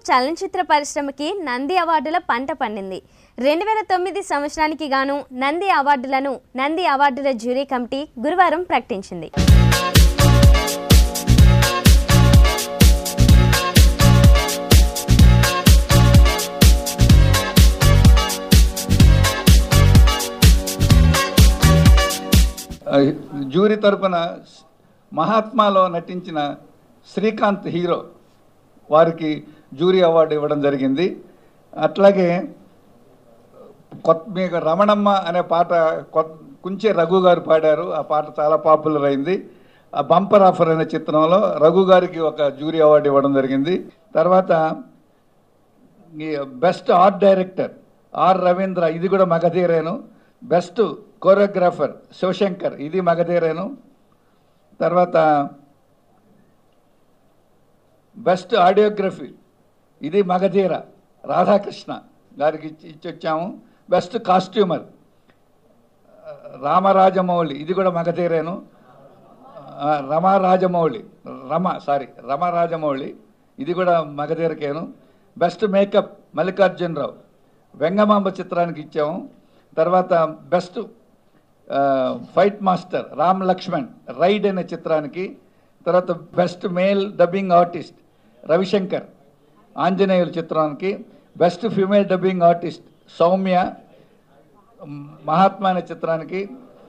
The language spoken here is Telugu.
చలనచిత్ర పరిశ్రమకి నంది అవార్డుల పంట పండింది రెండు వేల తొమ్మిది సంవత్సరానికి గాను నంది అవార్డులను నంది అవార్డుల జ్యూరీ కమిటీ గురువారం ప్రకటించింది ఆ, జ్యూరీ తరపున మహాత్మాలో నటించిన శ్రీకాంత్ హీరో వారికి జ్యూరీ అవార్డు ఇవ్వడం జరిగింది అట్లాగే కొత్త మీకు రమణమ్మ అనే పాట కొత్త కుంచే రఘు గారు పాడారు ఆ పాట చాలా పాపులర్ అయింది ఆ బంపర్ ఆఫర్ అనే చిత్రంలో రఘు గారికి ఒక జ్యూరీ అవార్డు ఇవ్వడం జరిగింది తర్వాత ఈ best art director R Ravindra ఇది కూడా మగధీరేను బెస్ట్ కోరియోగ్రాఫర్ శివశంకర్ ఇది మగధీరేను తర్వాత బెస్ట్ ఆడియోగ్రఫీ ఇది మగధీర రాధాకృష్ణ గారికి ఇచ్చి ఇచ్చి వచ్చాము బెస్ట్ కాస్ట్యూమర్ రామరాజమౌళి ఇది కూడా మగధీరేను ఆ, రమా రాజమౌళి రమ సారీ రమ రాజమౌళి ఇది కూడా మగధీరకేను బెస్ట్ మేకప్ మల్లికార్జునరావు వెంగమాంబ చిత్రానికి ఇచ్చాము తర్వాత బెస్ట్ ఆ, fight master Ram Lakshman ride అనే చిత్రానికి తర్వాత best male dubbing artist Ravishankar ఆంజనేయుల చిత్రానికి best female dubbing artist Soumya Mahatma అనే చిత్రానికి